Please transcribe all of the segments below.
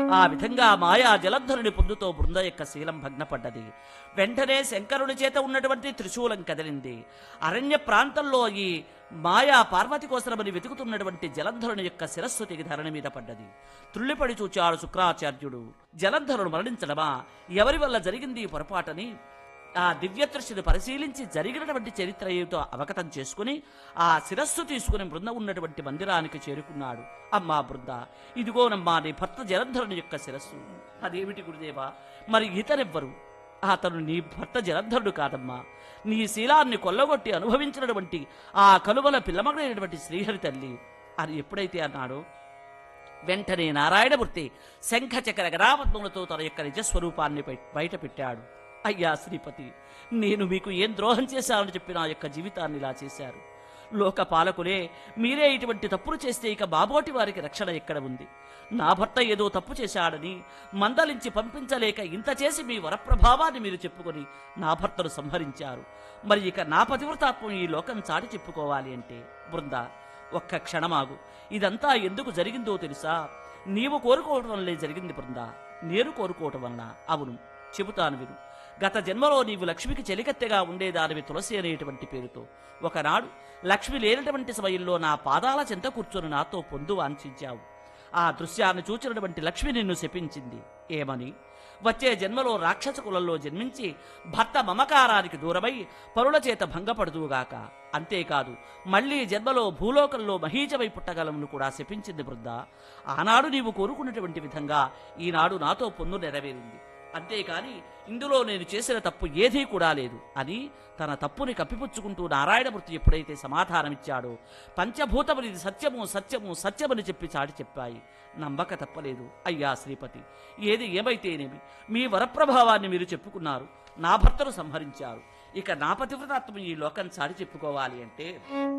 ఆ విధంగా మాయా జలధరుని పొందుతో బృంద యొక్క శీలం భగ్నపడ్డది వెంటనే శంకరుని చేత ఉన్నటువంటి త్రిశూలం కదిలింది అరణ్య ప్రాంతంలో ఈ మాయా పార్వతి కోసరమని వెతుకుతున్నటువంటి జలంధరుని యొక్క శిరస్సు తెగి ధరణి మీద పడ్డది త్రుళ్ళిపడి చూచాడు శుక్రాచార్యుడు జలంధరుడు మరణించడమా ఎవరి వల్ల జరిగింది ఈ పొరపాటని ఆ దివ్యదృష్టిని పరిశీలించి జరిగినటువంటి చరిత్ర ఏమిటో అవగతం చేసుకుని ఆ శిరస్సు తీసుకుని బృంద ఉన్నటువంటి మందిరానికి చేరుకున్నాడు అమ్మా బృంద ఇదిగోనమ్మా నీ భర్త జలంధరుని యొక్క శిరస్సు అదేమిటి గురుదేవా మరి ఇతరెవ్వరు అతను నీ భర్త జలంధరుడు కాదమ్మా నీ శీలాన్ని కొల్లగొట్టి అనుభవించినటువంటి ఆ కలువల పిల్లమగైనటువంటి శ్రీహరి తల్లి అని ఎప్పుడైతే అన్నాడో వెంటనే నారాయణమూర్తి శంఖచక్ర గరాపద్మములతో తన యొక్క నిజస్వరూపాన్ని బయ- బయటపెట్టాడు అయ్యా శ్రీపతి నేను మీకు ఏం ద్రోహం చేశానని చెప్పి నా యొక్క జీవితాన్ని ఇలా చేశారు లోక పాలకులే మీరే ఇటువంటి తప్పులు చేస్తే ఇక బాబోటి వారికి రక్షణ ఎక్కడ ఉంది నా భర్త ఏదో తప్పు చేశాడని మందలించి పంపించలేక ఇంత చేసి మీ వరప్రభావాన్ని మీరు చెప్పుకొని నా భర్తను సంహరించారు మరి ఇక నా పతివ్రతాత్వం ఈ లోకం చాటి చెప్పుకోవాలి అంటే బృంద ఒక్క క్షణమాగు ఇదంతా ఎందుకు జరిగిందో తెలుసా నీవు కోరుకోవటం వల్లే జరిగింది బృంద నేను కోరుకోవటం వలన అవును చెబుతాను విను గత జన్మలో నీవు లక్ష్మికి చెలికత్తెగా ఉండేదానివి తులసి అనేటువంటి పేరుతో ఒకనాడు లక్ష్మి లేనటువంటి సమయంలో నా పాదాల చెంత కూర్చొని నాతో పొందు వాంఛించావు ఆ దృశ్యాన్ని చూచినటువంటి లక్ష్మి నిన్ను శపించింది ఏమని వచ్చే జన్మలో రాక్షస కులంలో జన్మించి భర్త మమకారానికి దూరమై పరుల చేత భంగపడుదువుగాక అంతేకాదు మళ్ళీ జన్మలో భూలోకంలో మహీజమై పుట్టగలమును కూడా శపించింది బృంద ఆనాడు నీవు కోరుకున్నటువంటి విధంగా ఈనాడు నాతో పొందు నెరవేరింది అంతేకాని ఇందులో నేను చేసిన తప్పు ఏదీ కూడా లేదు అని తన తప్పుని కప్పిపుచ్చుకుంటూ నారాయణమూర్తి ఎప్పుడైతే సమాధానమిచ్చాడో పంచభూతములు ఇది సత్యము సత్యము సత్యమని చెప్పి చాటి చెప్పాయి నమ్మక తప్పలేదు అయ్యా శ్రీపతి ఏది ఏమైతేనేమి మీ వరప్రభావాన్ని మీరు చెప్పుకున్నారు నా భర్తను సంహరించారు ఇక నా పతివ్రతాత్మ ఈ లోకం చాటి చెప్పుకోవాలి అంటే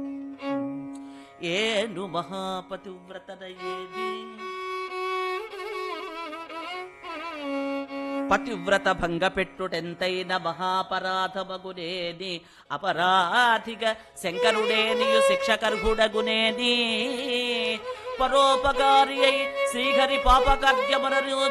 ఏను మహాపతివ్రతన ఏది పతివ్రత భంగ పెట్టుటెంతైన మహాపరాధమగునేది అపరాధిక శంకరుడేనియు శిక్షకర్హుడగునేది పరోపకారి అయి శ్రీహరి పాపకార్యమనరు